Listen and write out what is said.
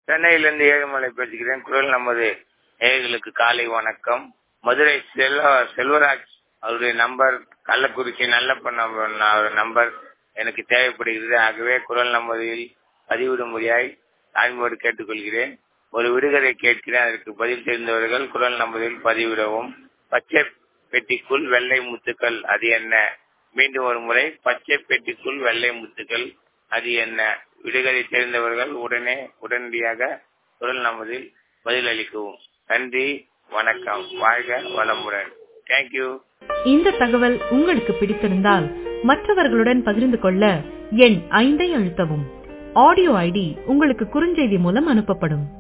சென்னையிலிருந்து ஏழுமலை பேசுகிறேன் குரல் நமது நேயர்களுக்கு காலை வணக்கம் மதுரை செல்வ செல்வராஜ் அவருடைய நம்பர் கள்ளக்குறிச்சி நல்லப்பன் அவர் நம்பர் எனக்கு தேவைப்படுகிறது ஆகவே குரல் நமதில் பதிவிடும்படியாய் தாய்மோடு கேட்டுக்கொள்கிறேன் ஒரு விடுகதை கேட்கிறேன் அதற்கு பதில் தெரிந்தவர்கள் குரல் நமதில் பதிவிடவும் பச்சை பெட்டிக்குள் வெள்ளை முத்துக்கள் அது என்ன மீண்டும் ஒரு முறை பச்சை பெட்டிக்குள் வெள்ளை முத்துக்கள் அது என்ன விடுகதை தெரிந்தவர்கள் உடனே உடனடியாக குரல் நமதில் பதிலளிக்கவும் நன்றி வணக்கம் வாழ்க வளமுடன் தேங்க்யூ இந்த தகவல் உங்களுக்கு பிடித்திருந்தால் மற்றவர்களுடன் பகிர்ந்து கொள்ள எண் ஐந்தை அழுத்தவும் ஆடியோ ஐடி உங்களுக்கு குறுஞ்செய்தி மூலம் அனுப்பப்படும்